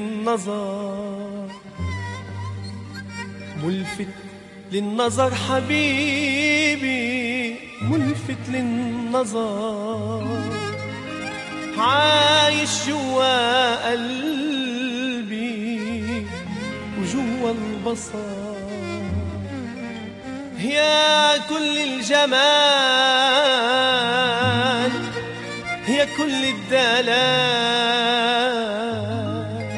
للنظر ملفت للنظر حبيبي ملفت للنظر عايش جوا قلبي وجوا البصر يا كل الجمال يا كل الدلال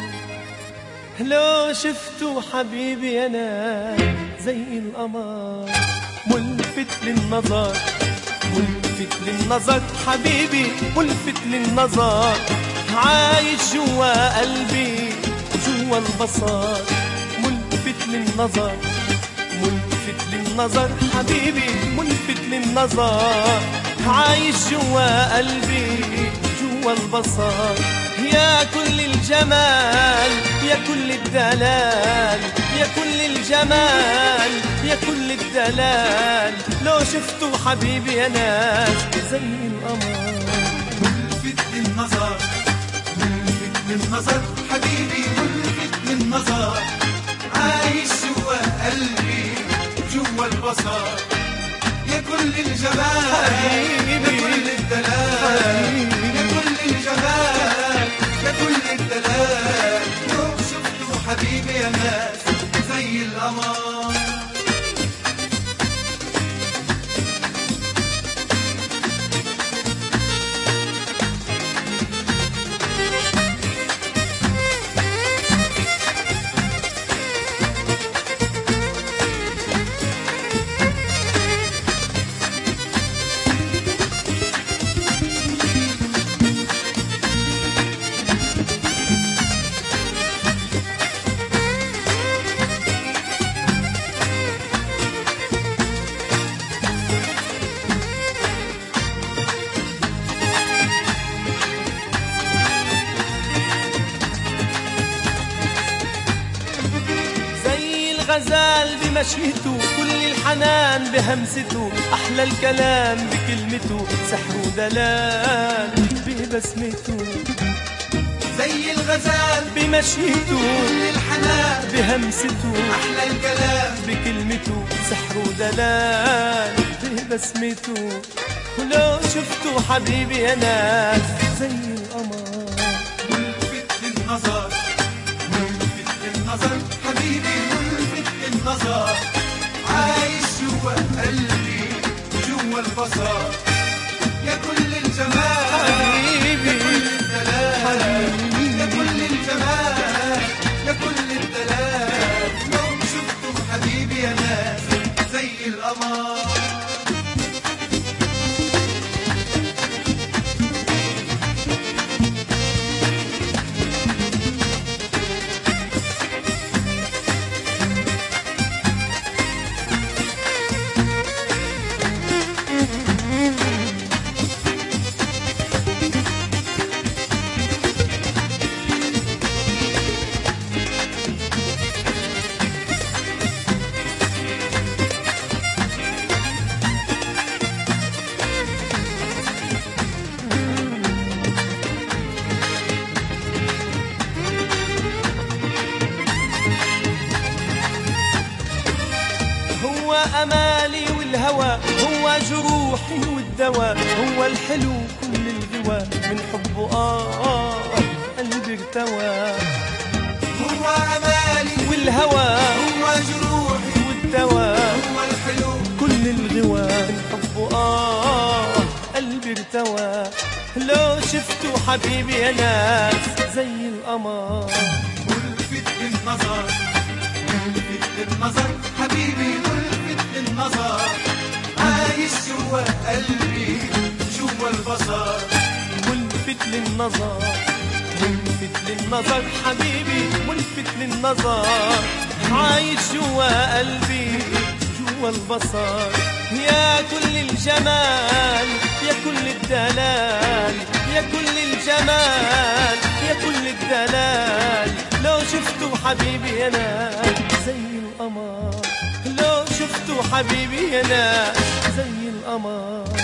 لو شفتوا حبيبي انا زي القمر ملفت للنظر ملفت للنظر حبيبي ملفت للنظر عايش جوا قلبي جوا البصر ملفت للنظر ملفت للنظر حبيبي ملفت للنظر عايش جوا قلبي جوا البصر يا كل الجمال يا كل الدلال يا كل الجمال يا كل الدلال لو شفتوا حبيبي يا ناس زي القمر ملفت للنظر ملفت للنظر حبيبي ملفت للنظر عايش جوا قلبي جوا البصر يا كل الجمال يا كل الدلال يا كل الجمال يا كل الدلال لو شفتوا حبيبي يا ناس زي القمر زي الغزال بمشيته كل الحنان بهمسته أحلى الكلام بكلمته سحر ودلال ببسمته زي الغزال بمشيته كل الحنان بهمسته أحلى الكلام بكلمته سحر ودلال ببسمته ولو شفتوا حبيبي يا ناس زي القمر ملفت للنظر ملفت للنظر حبيبي ملفت للنظر عايش جوا قلبي جوا البصر يا كل الجمال حبيبي يا كل الدلال يا كل الجمال يا كل الدلال لو شفتوا حبيبي يا ناس زي القمر هو أمالي والهوى هو جروحي والدواء هو الحلو كل الغوى من حبه آه قلبي ارتوى هو أمالي والهوى هو جروحي والدواء هو الحلو كل الغوى من حبه آه قلبي ارتوى لو شفتوا حبيبي يا ناس زي القمر ملفت للنظر ملفت للنظر حبيبي ملفت للنظر عايش جوا قلبي جوا البصر ملفت للنظر ملفت للنظر حبيبي ملفت للنظر عايش جوا قلبي جوا البصر يا كل الجمال يا كل الدلال يا كل الجمال يا كل الدلال لو شفتوا حبيبي يا ناس زي القمر لو شفتوا حبيبي يا ناس زي القمر